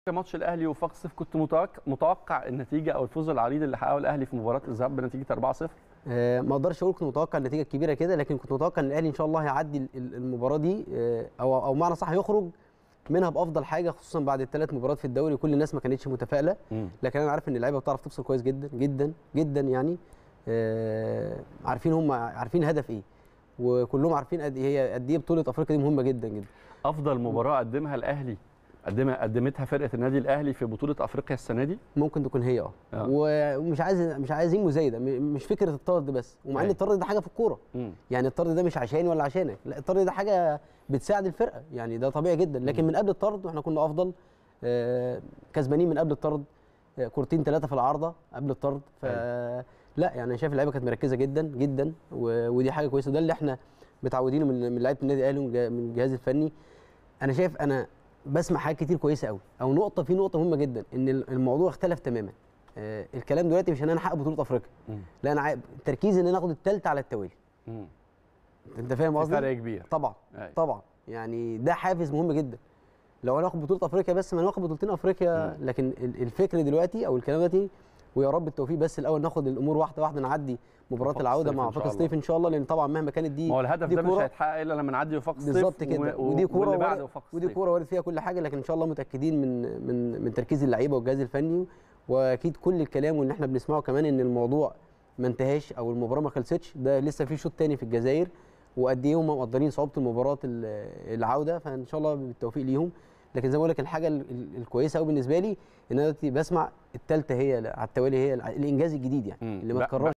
ماتش الاهلي وفاق الصيف كنت متوقع متوقع النتيجه او الفوز العريض اللي حققه الاهلي في مباراه الذهاب بنتيجه 4-0 آه، ما اقدرش اقول كنت متوقع النتيجه الكبيره كده لكن كنت متوقع ان الاهلي ان شاء الله هيعدي ال- ال- المباراه دي آه، او او معنى صح يخرج منها بافضل حاجه خصوصا بعد الثلاث مباريات في الدوري كل الناس ما كانتش متفائله لكن انا عارف ان اللعيبه بتعرف تفصل كويس جدا جدا جدا يعني آه، عارفين هم عارفين هدف ايه وكلهم عارفين قد إيه هي قد ايه بطوله افريقيا دي مهمه جدا جدا افضل مباراه قدمها الاهلي قدمها قدمتها فرقه النادي الاهلي في بطوله افريقيا السنه دي ممكن تكون هي اه آه. ومش عايز مش عايزين مزايده م- مش فكره الطرد بس ومع ان أيوة. الطرد ده حاجه في الكوره مم. يعني الطرد ده مش عشاني ولا عشانك لا الطرد ده حاجه بتساعد الفرقه يعني ده طبيعي جدا لكن من قبل الطرد واحنا كنا افضل آه، كسبانين من قبل الطرد آه، كورتين ثلاثه في العارضه قبل الطرد ف لا يعني انا شايف اللعيبه كانت مركزه جدا جدا و- ودي حاجه كويسه وده اللي احنا متعودينه من من لعيبه النادي الاهلي ومن جا- من الجهاز الفني انا شايف انا بسمع حاجات كتير كويسه قوي او نقطه في نقطه مهمه جدا ان الموضوع اختلف تماما آه، الكلام دلوقتي مش ان انا احقق بطوله افريقيا مم. لا انا عايز تركيزي ان انا اخد الثالثه على التوالي مم. انت فاهم في قصدي فرق كبير طبعا أيوة. طبعا يعني ده حافز مهم جدا لو انا اخد بطوله افريقيا بس ما انا واخد بطولتين افريقيا لكن ال- الفكر دلوقتي او الكلام دلوقتي ويا رب التوفيق بس الاول ناخد الامور واحده واحده نعدي مباراه وفاق العوده الصيف مع إن شاء وفاق الصيف ان شاء الله لان طبعا مهما كانت دي ما هو الهدف دي ده مش كورة. هيتحقق الا لما نعدي وفاق الصيف بالظبط كده و- ودي كوره واللي بعد وارد- وفاق ودي الصيف. كوره وارد فيها كل حاجه لكن ان شاء الله متاكدين من من من تركيز اللعيبه والجهاز الفني واكيد كل الكلام واللي احنا بنسمعه كمان ان الموضوع ما انتهاش او المباراه ما خلصتش ده لسه في شوط تاني في الجزائر وقد ايه هم مقدرين صعوبه المباراه ال- العوده فان شاء الله بالتوفيق ليهم لكن زي ما بقول لك الحاجه ال- ال- الكويسه قوي بالنسبه لي ان انا دلوقتي بسمع الثالثه هي على التوالي هي الانجاز الجديد يعني مم. اللي ما ب- اتكررش